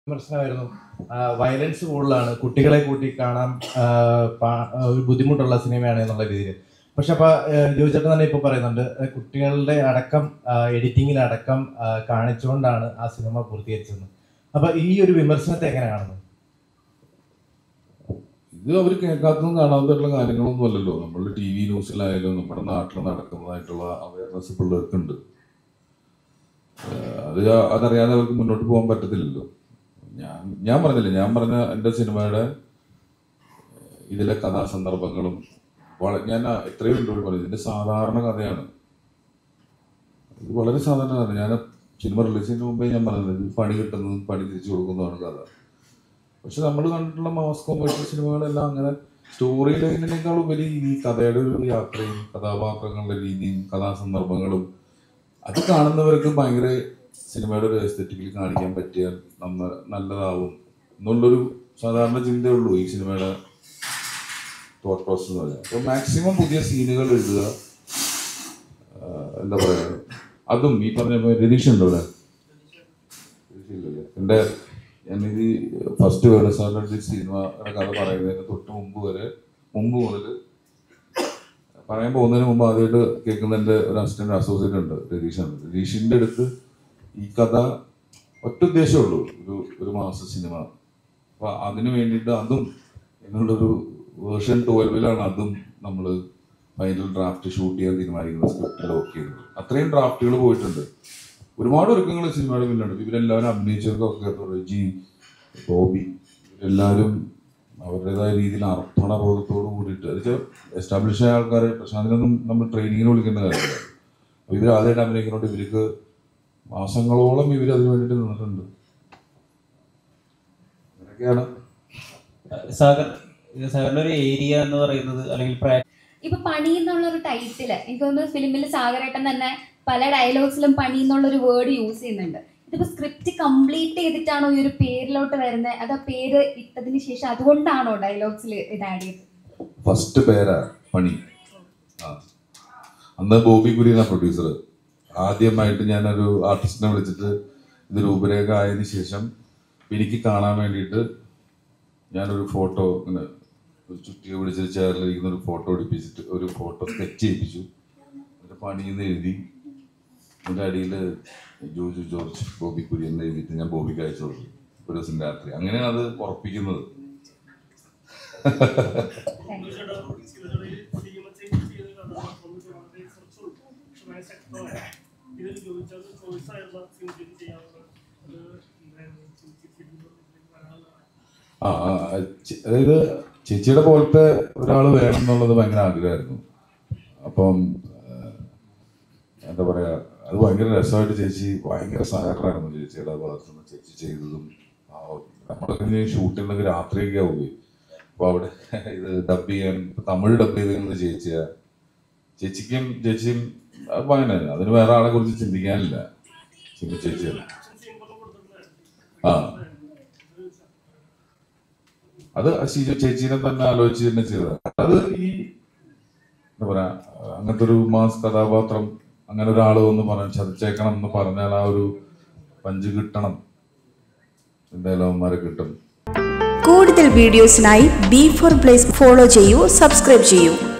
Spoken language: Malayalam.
വിമർശനമായിരുന്നു വയലൻസ് കൂടുതലാണ് കുട്ടികളെ കൂട്ടി കാണാൻ ആ, പാ- ആ, ഒരു ബുദ്ധിമുട്ടുള്ള സിനിമയാണ് എന്നുള്ള രീതിയിൽ പക്ഷെ അപ്പൊ ജോയിച്ചേട്ടൻ തന്നെ ഇപ്പൊ പറയുന്നുണ്ട് ആ, കുട്ടികളുടെ അടക്കം എഡിറ്റിങ്ങിലടക്കം കാണിച്ചുകൊണ്ടാണ് ആ സിനിമ പൂർത്തീകരിച്ചത് അപ്പൊ ഈ ഒരു വിമർശനത്തെ എങ്ങനെ കാണുന്നു ഇത് അവർ കേൾക്കാത്തതും കാണാത്തതായിട്ടുള്ള കാര്യങ്ങളൊന്നും അല്ലല്ലോ നമ്മൾ ടി വി ന്യൂസിലായാലും നമ്മുടെ നാട്ടിൽ നടക്കുന്നതായിട്ടുള്ള അവയർനെസ് പിള്ളേർക്കുണ്ട് ഏഹ് അത് അതറിയാതെ അവർക്ക് മുന്നോട്ട് പോകാൻ പറ്റത്തില്ലല്ലോ ഞാൻ ഞാൻ പറഞ്ഞില്ല ഞാൻ പറഞ്ഞ എൻ്റെ സിനിമയുടെ ഏഹ് ഇതിലെ കഥാസന്ദർഭങ്ങളും വള- ഞാൻ എത്രയും ഉണ്ടോ പറഞ്ഞു ഇതിൻ്റെ സാധാരണ കഥയാണ് ഇത് വളരെ സാധാരണ കഥ ഞാൻ സിനിമ റിലീസ് ചെയ്യുന്നതിന് മുമ്പേ ഞാൻ പറഞ്ഞത് ഇത് പണി കിട്ടുന്നതും പണി തിരിച്ചു കൊടുക്കുന്നതാണ് കഥ പക്ഷെ നമ്മൾ കണ്ടിട്ടുള്ള മാസ് കൊമേഴ്ഷ്യൽ സിനിമകളെല്ലാം അങ്ങനെ സ്റ്റോറി ലൈനിനേക്കാൾ ഉപരി ഈ കഥയുടെ ഒരു യാത്രയും കഥാപാത്രങ്ങളുടെ രീതിയും കഥാസന്ദർഭങ്ങളും അത് കാണുന്നവർക്ക് ഭയങ്കര സിനിമയുടെ ഒരു എസ്തെറ്റിക്കലി കാണിക്കാൻ പറ്റിയാൽ നമ്മ നല്ലതാവും എന്നുള്ളൊരു സാധാരണ ചിന്തയുള്ളൂ ഈ സിനിമയുടെ തോട്ട് പ്രോസസ് എന്ന് പറയുന്നത് അപ്പോൾ മാക്സിമം പുതിയ സീനുകൾ എഴുതുക ആഹ് എന്താ പറയുക അതും ഈ പറഞ്ഞ പോലെ രതീഷ് ഉണ്ടോ ഇവിടെ രതീഷ് ഇല്ലല്ലേ എൻ്റെ ഞാനിത് ഫസ്റ്റ് വേറെ സാറിൻ്റെ സിനിമയുടെ കഥ പറയുന്നതിന് തൊട്ട് മുമ്പ് വരെ മുമ്പ് മുതൽ പറയാൻ പോകുന്നതിന് മുമ്പ് ആദ്യമായിട്ട് കേൾക്കുന്ന എൻ്റെ ഒരു അസിസ്റ്റന്റ് അസോസിയേറ്റ് ഉണ്ട് രതീഷാണ് രതീഷിൻ്റെ അടുത്ത് ഈ കഥ ഒറ്റ ഉദ്ദേശമേ ഉള്ളൂ ഒരു ഒരു മാസ സിനിമ അപ്പൊ അതിന് വേണ്ടിയിട്ട് അതും എന്നുള്ളൊരു വേർഷൻ ട്വൽവിലാണ് അതും നമ്മൾ ഫൈനൽ ഡ്രാഫ്റ്റ് ഷൂട്ട് ചെയ്യാൻ തീരുമാനിക്കുന്നത് സ്ക്രിപ്റ്റ് ലോക്ക് ചെയ്തത് അത്രയും ഡ്രാഫ്റ്റുകൾ പോയിട്ടുണ്ട് ഒരുപാട് ഒരുക്കങ്ങൾ സിനിമയുടെ പിന്നിലുണ്ട് ഇവരെല്ലാവരും അഭിനയിച്ചവർക്കൊക്കെ റെജി ബോബി ഇവരെല്ലാവരും അവരുടേതായ രീതിയിൽ അർപ്പണബോധത്തോട് കൂടിയിട്ട് അത് എസ്റ്റാബ്ലിഷ് ആയ ആൾക്കാരെ പ്രശാന്തിനൊന്നും നമ്മൾ ട്രെയിനിങ്ങിന് വിളിക്കേണ്ട കാര്യമില്ല അപ്പോൾ ഇവർ ആദ്യമായിട്ട് അഭിനയിക്കുന്നതുകൊണ്ട് ഇവർക്ക് മാസങ്ങളോളം ഇവർ അതിന് വേണ്ടിയിട്ട് നിന്നിട്ടുണ്ട് അങ്ങനെയൊക്കെയാണ് സാഗർ സാഗറിന്റെ ഒരു ഏരിയ എന്ന് പറയുന്നത് അല്ലെങ്കിൽ പ്രാ- ഇപ്പൊ പണി എന്നുള്ള ഒരു ടൈറ്റില് എനിക്ക് തോന്നുന്നു ഫിലിമിൽ സാഗരേട്ടൻ തന്നെ പല ഡയലോഗ്സിലും പണി എന്നുള്ള ഒരു വേർഡ് യൂസ് ചെയ്യുന്നുണ്ട് ഇതിപ്പോ സ്ക്രിപ്റ്റ് കംപ്ലീറ്റ് ചെയ്തിട്ടാണോ ഈ ഒരു പേരിലോട്ട് വരുന്നത് അത് ആ പേര് ഇട്ടതിന് ശേഷം അതുകൊണ്ടാണോ ഡയലോഗ്സിൽ ഇത് ആഡ് ചെയ്തത് ഫസ്റ്റ് പേരാ പണി ആ അന്ന് ബോബി കുര്യന പ്രൊഡ്യൂസർ ആദ്യമായിട്ട് ഞാനൊരു ആർട്ടിസ്റ്റിനെ വിളിച്ചിട്ട് ഇത് രൂപരേഖ ആയതിനു ശേഷം എനിക്ക് കാണാൻ വേണ്ടിയിട്ട് ഞാനൊരു ഫോട്ടോ ഇങ്ങനെ ഒരു ചുറ്റിക പിടിച്ചിട്ട് ചേറിലിരിക്കുന്ന ഒരു ഫോട്ടോ എടുപ്പിച്ചിട്ട് ഒരു ഫോട്ടോ സ്കെച്ച് ചെയ്യിപ്പിച്ചു എന്നിട്ട് പണിയെന്ന് എഴുതി അതിൻ്റെ അടിയിൽ ജോജു ജോർജ് ബോബി കുര്യൻ എഴുതിയിട്ട് ഞാൻ ബോബിക്ക് അയച്ചു കൊടുത്തു ഒരു ദിവസം രാത്രി അങ്ങനെയാണ് അത് ഉറപ്പിക്കുന്നത് ഇതിൽ ചോദിച്ചത് ചോയ്സായുള്ള സിനിമ ചെയ്യാനുള്ള ആ, ആ, ആ, ചെ- അതായത് ചേച്ചിയുടെ പോലത്തെ ഒരാൾ വേണം എന്നുള്ളത് ഭയങ്കര ആഗ്രഹമായിരുന്നു അപ്പം ആ, എന്താ പറയാ അത് ഭയങ്കര രസമായിട്ട് ചേച്ചി ഭയങ്കര സഹകരണമായിരുന്നു ചേച്ചിയുടെ ഭാഗത്തുനിന്ന് ചേച്ചി ചെയ്തതും നമ്മളൊക്കെ ഷൂട്ടിനൊക്കെ രാത്രിയൊക്കെ ആവുകയെ അപ്പൊ അവിടെ ഇത് ഡബ് ചെയ്യാൻ ഇപ്പൊ തമിഴ് ഡബ് ചെയ്തിരുന്നത് ചേച്ചിയാ ചേച്ചിക്കും ചേച്ചിയും അത് ഭയങ്കര അതിന് വേറെ ആളെ കുറിച്ച് ചിന്തിക്കാനില്ല ചിന്തി ചേച്ചിയാണ് ആ അത് ശീജ ചേച്ചീനെ തന്നെ ആലോചിച്ച് തന്നെ ചെയ്തത് അത് ഈ എന്താ പറയാ അങ്ങനത്തെ ഒരു മാസ് കഥാപാത്രം അങ്ങനെ ഒരാൾ ഒന്ന് പറഞ്ഞ് ചതച്ചേക്കണം എന്ന് പറഞ്ഞാൽ ആ ഒരു പഞ്ച് കിട്ടണം എന്തായാലും അവന്മാരെ കിട്ടും കൂടുതൽ വീഡിയോസിനായി ബി ഫോർ പ്ലേസ് ഫോളോ ചെയ്യൂ സബ്സ്ക്രൈബ് ചെയ്യൂ